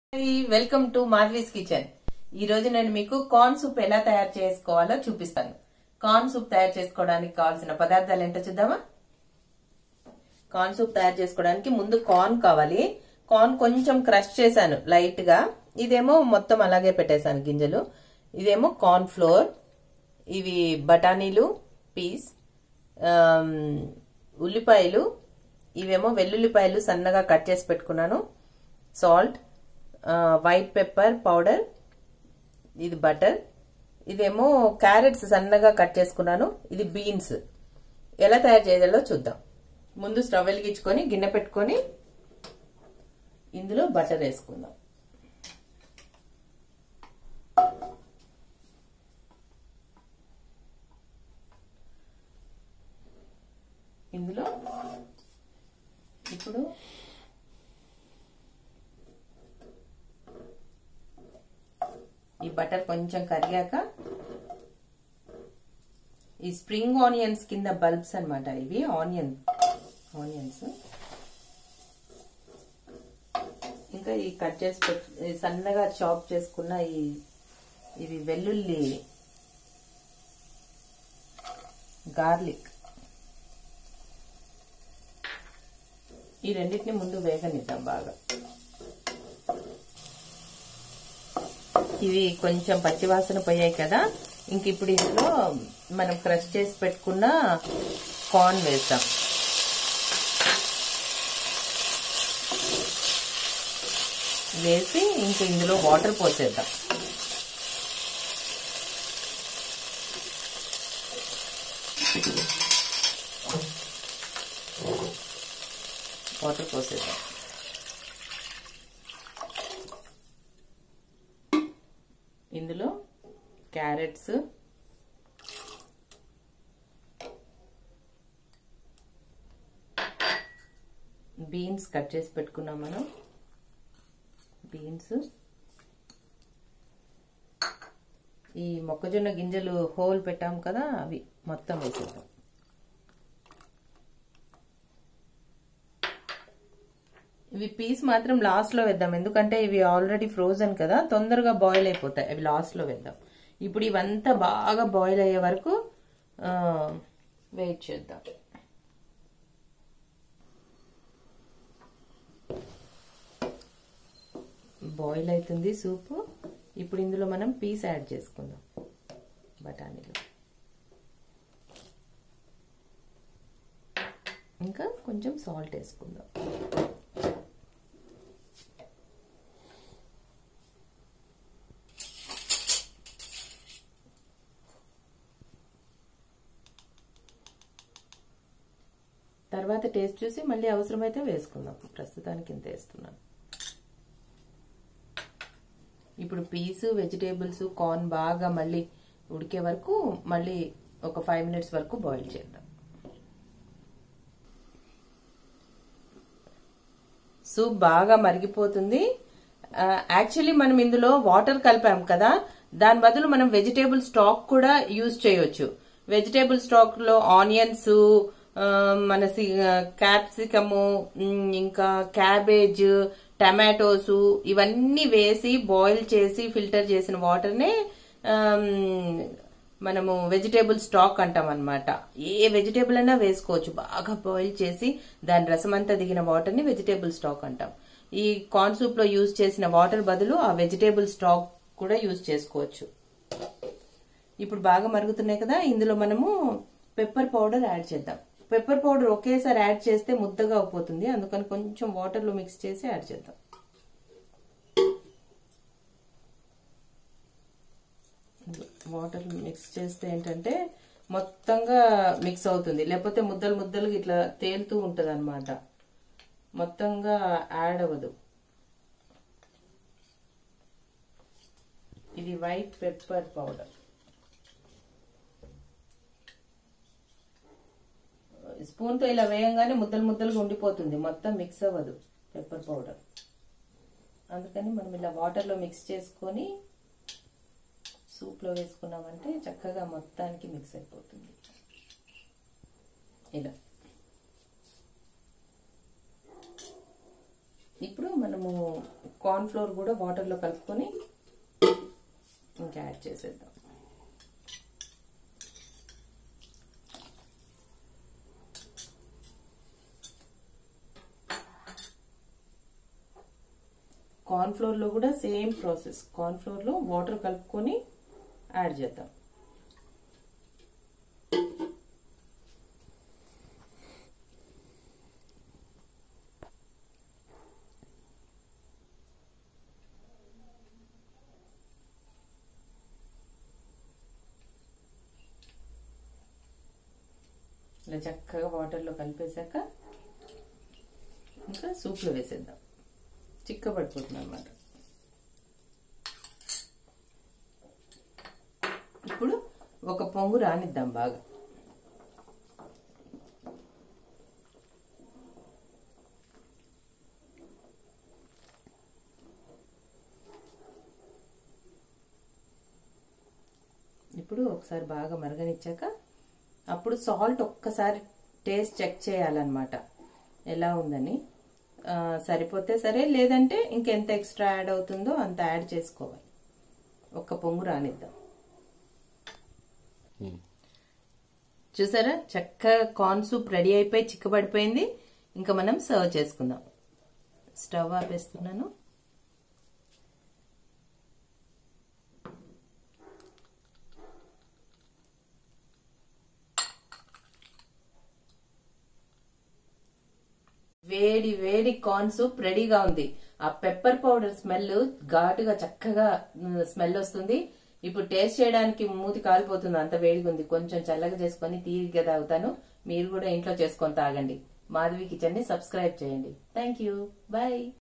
hi welcome to Madhavi's kitchen ఈ రోజు నేను మీకు కార్న్ సూప్ ఎలా తయారు చేసుకోవాలో చూపిస్తాను కార్న్ సూప్ తయారు చేసుకోవడానికి కావాల్సిన పదార్థాలు ఏంటో చూద్దామా కార్న్ సూప్ తయారు చేసుకోవడానికి ముందు కార్న్ కావాలి కార్న్ కొంచెం క్రష్ చేశాను లైట్ గా ఇదేమో మొత్తం అలాగే పెట్టేశాను గింజలు ఇదేమో కార్న్ ఫ్లోర్ ఇవి బఠానీలు పీస్ ఆమ్, ఉల్లిపాయలు ఇవేమో వెల్లుల్లిపాయలు సన్నగా కట్ చేసి పెట్టుకున్నాను సాల్ట్ వైట్ పెప్పర్ పౌడర్ ఇది బటర్ ఇదేమో క్యారెట్స్ సన్నగా కట్ చేసుకున్నాను ఇది బీన్స్ ఎలా తయారు చేయాలో చూద్దాం ముందు స్టవ్ వెలిగించుకొని గిన్నె పెట్టుకొని ఇందులో బటర్ వేసుకుందాం ఇందులో ఇప్పుడు ఈ బటర్ కొంచెం కరిగాక ఈ స్ప్రింగ్ ఆనియన్స్ కింద బల్బ్స్ అన్నమాట ఇవి ఆనియన్ ఆనియన్స్ ఇంకా ఈ కట్ చేసి పెట్టు ఈ సన్నగా చాప్ చేసుకున్న ఈ ఇవి వెల్లుల్లి గార్లిక్ ఈ రెండింటిని ముందు వేగనిద్దాం బాగా ఇవి కొంచెం పచ్చివాసన పోయాయి కదా ఇంక ఇప్పుడు ఇందులో మనం క్రష్ చేసి పెట్టుకున్న కార్న్ వేస్తాం వేసి ఇంక ఇందులో వాటర్ పోసేద్దాం వాటర్ పోసేద్దాం ఇందులో క్యారెట్స్ బీన్స్ కట్ చేసి పెట్టుకున్నాం మనం బీన్స్ ఈ మొక్కజొన్న గింజలు హోల్ పెట్టాం కదా అవి మొత్తం వేసేద్దాం ఇవి పీస్ మాత్రం లాస్ట్ లో వేద్దాం ఎందుకంటే ఇవి ఆల్రెడీ ఫ్రోజన్ కదా తొందరగా బాయిల్ అయిపోతాయి అవి లాస్ట్ లో వేద్దాం ఇప్పుడు ఇవంతా బాగా బాయిల్ అయ్యే వరకు వెయిట్ చేద్దాం బాయిల్ అవుతుంది సూపు ఇప్పుడు ఇందులో మనం పీస్ యాడ్ చేసుకుందాం బఠానీలు ఇంకా కొంచెం సాల్ట్ వేసుకుందాం తర్వాత టేస్ట్ చూసి మళ్ళీ అవసరమైతే వేసుకుందాం ప్రస్తుతానికి ఇంత వేస్తున్నాను ఇప్పుడు పీసు వెజిటేబుల్స్ కార్న్ బాగా మళ్ళీ ఉడికే వరకు మళ్ళీ ఒక ఫైవ్ మినిట్స్ వరకు బాయిల్ చేద్దాం సూప్ బాగా మరిగిపోతుంది యాక్చువల్లీ మనం ఇందులో వాటర్ కలిపాం కదా దాని బదులు మనం వెజిటేబుల్ స్టాక్ కూడా యూజ్ చేయొచ్చు వెజిటేబుల్ స్టాక్ లో ఆనియన్స్ మన క్యాప్సికము ఇంకా క్యాబేజ్ టమాటోస్ ఇవన్నీ వేసి బాయిల్ చేసి ఫిల్టర్ చేసిన వాటర్నే మనము వెజిటేబుల్ స్టాక్ అంటాం అనమాట ఏ వెజిటేబుల్ అయినా వేసుకోవచ్చు బాగా బాయిల్ చేసి దాని రసం అంతా దిగిన వాటర్ని వెజిటేబుల్ స్టాక్ అంటాం ఈ కార్న్ సూప్ లో యూజ్ చేసిన వాటర్ బదులు ఆ వెజిటేబుల్ స్టాక్ కూడా యూజ్ చేసుకోవచ్చు ఇప్పుడు బాగా మరుగుతున్నాయి కదా ఇందులో మనము పెప్పర్ పౌడర్ యాడ్ చేద్దాం పెప్పర్ పౌడర్ ఒకేసారి యాడ్ చేస్తే ముద్దగా అయిపోతుంది అందుకని కొంచెం వాటర్లో మిక్స్ చేసి యాడ్ చేద్దాం వాటర్ మిక్స్ చేస్తే ఏంటంటే మొత్తంగా మిక్స్ అవుతుంది లేకపోతే ముద్దలు ముద్దలు ఇట్లా తేలుతూ ఉంటుంది అనమాట మొత్తంగా యాడ్ అవ్వదు ఇది వైట్ పెప్పర్ పౌడర్ స్పూన్తో ఇలా వేయంగానే ముద్దలు ముద్దలుగా ఉండిపోతుంది మొత్తం మిక్స్ అవ్వదు పెప్పర్ పౌడర్ అందుకని మనం ఇలా వాటర్లో మిక్స్ చేసుకొని సూప్లో వేసుకున్నామంటే చక్కగా మొత్తానికి మిక్స్ అయిపోతుంది ఇలా ఇప్పుడు మనము కార్న్ ఫ్లోర్ కూడా వాటర్లో కలుపుకొని ఇంకా యాడ్ చేసేద్దాం కార్న్ ఫ్లోర్లో కూడా సేమ్ ప్రాసెస్ కార్న్ ఫ్లోర్లో వాటర్ కలుపుకొని యాడ్ చేద్దాం ఇలా చక్కగా వాటర్లో కలిపేశాక ఇంకా సూప్లో వేసేద్దాం చిక్కబడిపోతుంది అనమాట ఇప్పుడు ఒక పొంగు రానిద్దాం బాగా ఇప్పుడు ఒకసారి బాగా మరగనిచ్చాక అప్పుడు సాల్ట్ ఒక్కసారి టేస్ట్ చెక్ చేయాలన్నమాట ఎలా ఉందని ఆ, సరిపోతే సరే లేదంటే ఇంకెంత ఎక్స్ట్రా యాడ్ అవుతుందో అంత యాడ్ చేసుకోవాలి ఒక్క పొంగు రానిద్దాం చూసారా చక్కగా కార్న్ సూప్ రెడీ అయిపోయి చిక్కబడిపోయింది ఇంకా మనం సర్వ్ చేసుకుందాం స్టవ్ ఆపేస్తున్నాను వేడి వేడి కార్న్ సూప్ రెడీగా ఉంది ఆ పెప్పర్ పౌడర్ స్మెల్ ఘాటుగా చక్కగా స్మెల్ వస్తుంది ఇప్పుడు టేస్ట్ చేయడానికి మూతి కాలిపోతుంది అంత వేడిగా ఉంది కొంచెం చల్లగా చేసుకొని తీరిగ్గా తాగుతాను మీరు కూడా ఇంట్లో చేసుకొని తాగండి మాధవి కిచెన్ ని సబ్స్క్రైబ్ చేయండి థ్యాంక్ యూ బాయ్